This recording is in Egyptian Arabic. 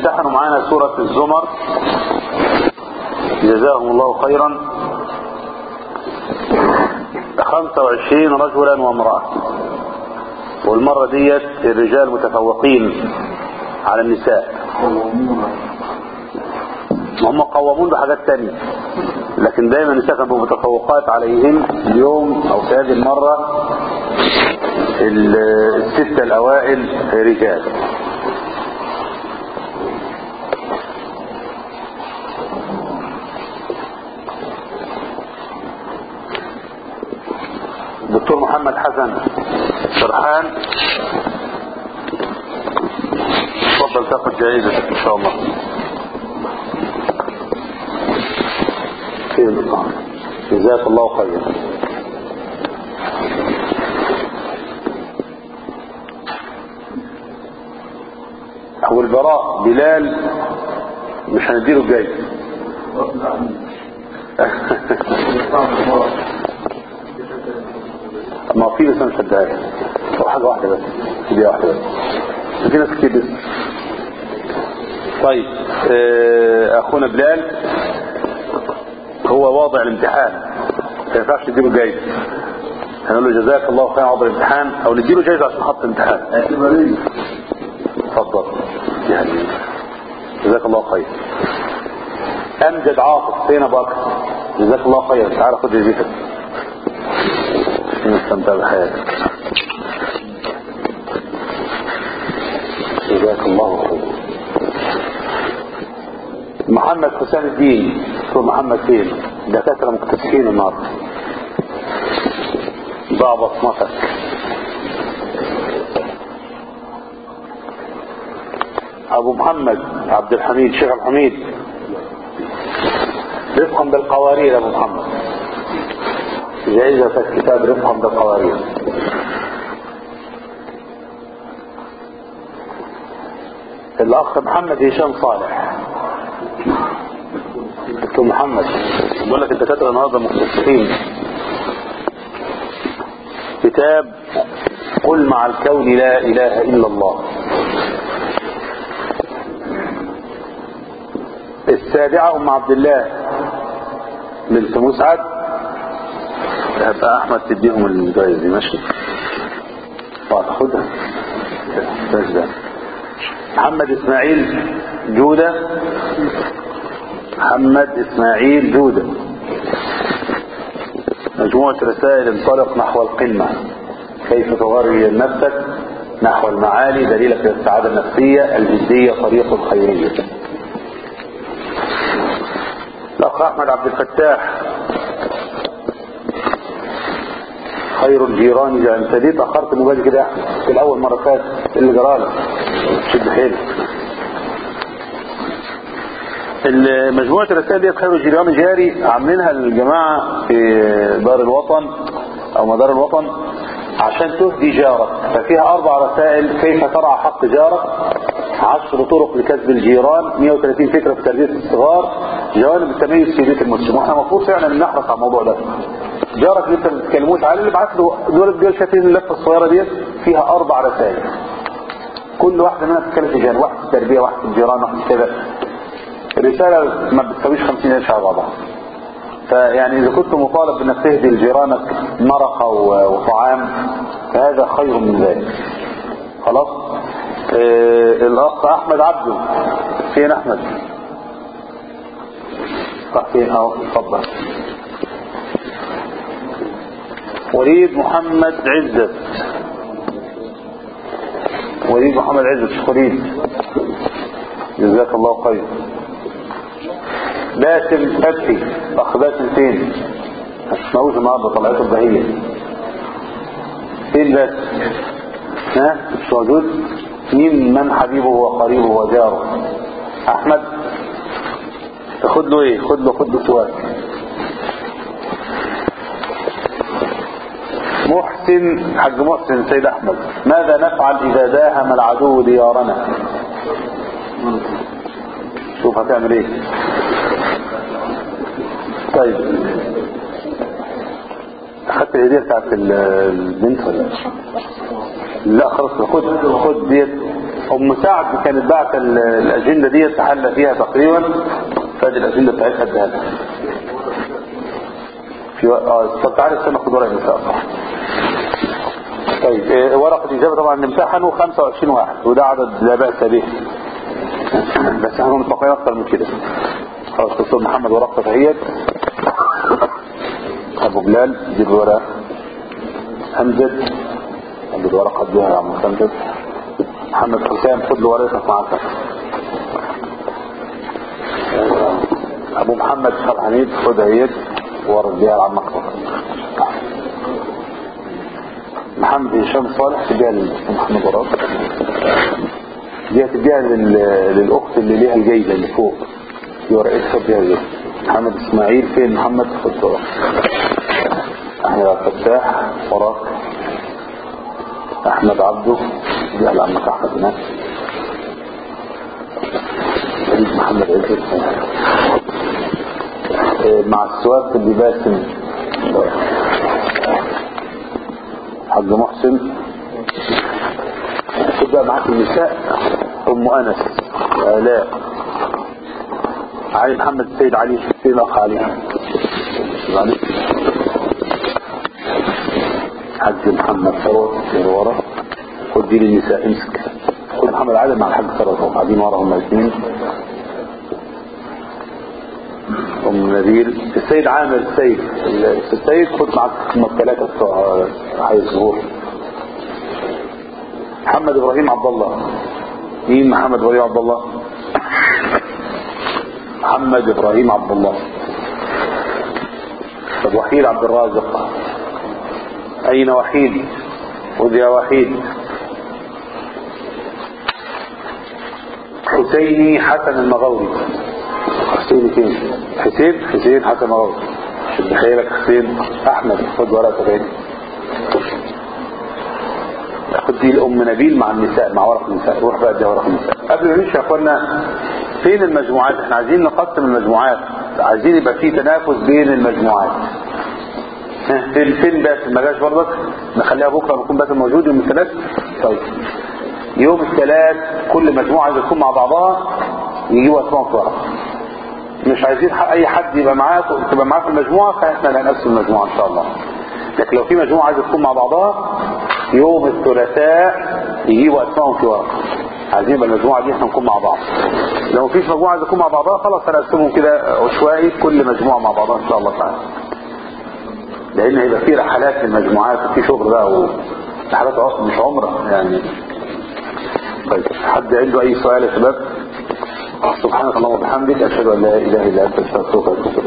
امتحنوا معانا سورة الزمر جزاهم الله خيرا 25 رجلا وامرأة والمرة ديت الرجال متفوقين على النساء هم قوامون بحاجات تانية لكن دايما النساء كانوا متفوقات عليهم اليوم او في هذه المرة الستة الاوائل رجال دكتور محمد حسن سرحان تفضل تاخذ جائزتك ان شاء الله خير بالطعام جزاك الله خيرا هو البراء بلال مش هنديله الجايزه ما في بس انا مش هديها هو حاجه واحده بس دي واحده بس في ناس كتير بس طيب آه، اخونا بلال هو واضع الامتحان ما ينفعش نديله جايزه هنقول له جزاك الله خير عبر الامتحان او نديله جايزه عشان حط امتحان اتفضل يعني جزاك الله خير امجد عاطف فين ابو بكر جزاك الله خير تعال خد جزيتك نستمتع بحياتك جزاك الله خير محمد حسام الدين دكتور محمد فين دكاتره مكتسحين النهارده ضع بصمتك ابو محمد عبد الحميد شيخ عبد الحميد رفقا بالقوارير ابو محمد جائزة كتاب رفقا بالقوارير الاخ محمد هشام صالح دكتور محمد بقول لك الدكاتره النهارده مختصين كتاب قل مع الكون لا اله الا الله السابعة ام عبد الله بنت مسعد هبقى احمد تديهم الجائزة دي ماشي بعد خدها بس ده محمد اسماعيل جودة محمد اسماعيل جودة مجموعة رسائل انطلق نحو القمة كيف تغير نفسك نحو المعالي دليلك للسعادة النفسية الجدية طريق الخيرية الأخ أحمد عبد الفتاح خير الجيران إذا امتديت أخرت مبادئ كده في الأول مرة فاتت اللي جرالك شد حيلك مجموعة الرسائل دي خير الجيران جاري عاملينها الجماعة في دار الوطن أو مدار الوطن عشان تهدي جارك ففيها أربع رسائل كيف ترعى حق جارك عشر طرق لكسب الجيران 130 فكرة في تربية الصغار جوانب التميز في بيت المسلم واحنا المفروض فعلا نحرص على الموضوع ده جارك اللي انت ما بتتكلموش عليه اللي بعت له دول الرجال شايفين اللفه الصغيره ديت فيها اربع رسائل كل واحده منها بتتكلم في جانب واحد في التربيه واحد في الجيران واحد في كذا الرساله ما بتساويش 50 قرش على بعضها فيعني اذا كنت مطالب بانك تهدي لجيرانك مرقه وطعام فهذا خير من ذلك خلاص آه الاخ احمد عبده فين احمد راح فين اهو اتفضل وليد محمد عزت وليد محمد عزت شيخ وليد جزاك الله خير باسم فتحي اخ باسم فين مش موجود النهارده طلعته البهيه فين باسم ها مش موجود مين من حبيبه وقريبه وجاره احمد خد له ايه خد له خد له سؤال محسن حاج محسن سيد احمد ماذا نفعل اذا داهم العدو ديارنا شوف هتعمل ايه طيب اخدت الهديه بتاعت البنت ولا لا خلاص خد خد ديت ام سعد كانت بعت ال- الاجنده دي تحلى فيها تقريبا فادي الاجنده بتاعتها اديها لها. في و- اه طب تعالى استنى خد ورقه ان شاء الله طيب آه، ورقه الاجابه طبعا امتحنوا 25 واحد وده عدد لا باس به بس احنا متوقعين اكتر من كده خلاص دكتور محمد ورقه تهيت ابو بلال دي الورقه امجد عنده الورقه دي يا عم امجد محمد حسام خد له ورقتك معاك ابو محمد شرح حميد خد هيد ورد بيها على المكتب محمد هشام صالح تديها لمحمد وراك دي هتديها لل- للاخت اللي ليها الجايزه اللي فوق دي ورقتها خد بيها دي محمد اسماعيل فين محمد خد وراك احمد عبد الفتاح وراك احمد عبده دي على عمك احمد هناك فريد محمد عزت إيه، مع السواق اللي باسم حاج محسن تبقى معاك النساء ام انس الاء علي محمد السيد علي فين الاخ علي علي حاج محمد ثروت اللي ورا خد دي للنساء امسك خد محمد عادل مع الحاج ثروت هم قاعدين ورا هم الاثنين ام نبيل السيد عامر السيد السيد خد معاك هم الثلاثه بتوع حي الظهور محمد ابراهيم عبد الله مين محمد ابراهيم عبد الله محمد ابراهيم عبد الله طب وحيد عبد الرازق اين وحيد خذ يا وحيد حسيني حسن المغاوري حسين فين حسين حسين حسن المغاوري شد خيرك حسين احمد خد ورقه تاني خد دي الام نبيل مع النساء مع ورق النساء روح بقى اديها ورق النساء قبل ما نمشي يا اخوانا فين المجموعات احنا عايزين نقسم المجموعات عايزين يبقى في تنافس بين المجموعات ها، فين فين باسم ما جاش برضك نخليها بكره لما يكون باسم موجود يوم الثلاث طيب يوم الثلاث كل مجموعه عايزه تكون مع بعضها يجيبوا اسمائهم في ورقه مش عايزين ح- اي حد يبقى معاك تبقى معاه في المجموعه فاحنا اللي هنقسم المجموعه ان شاء الله لكن لو في مجموعه عايزه تكون مع بعضها يوم الثلاثاء يجيبوا اسمائهم في ورقه عايزين يبقى المجموعه دي احنا نكون مع بعض لو مفيش مجموعه عايزه تكون مع بعضها خلاص هنقسمهم كده عشوائي كل مجموعه مع بعضها ان شاء الله تعالى لان هيبقى في رحلات للمجموعات وفي شغل بقى و رحلات عق- مش عمره يعني طيب حد عنده اي سؤال يا شباب سبحانك اللهم وبحمدك اشهد ان لا اله الا انت استغفرك واتوب اليك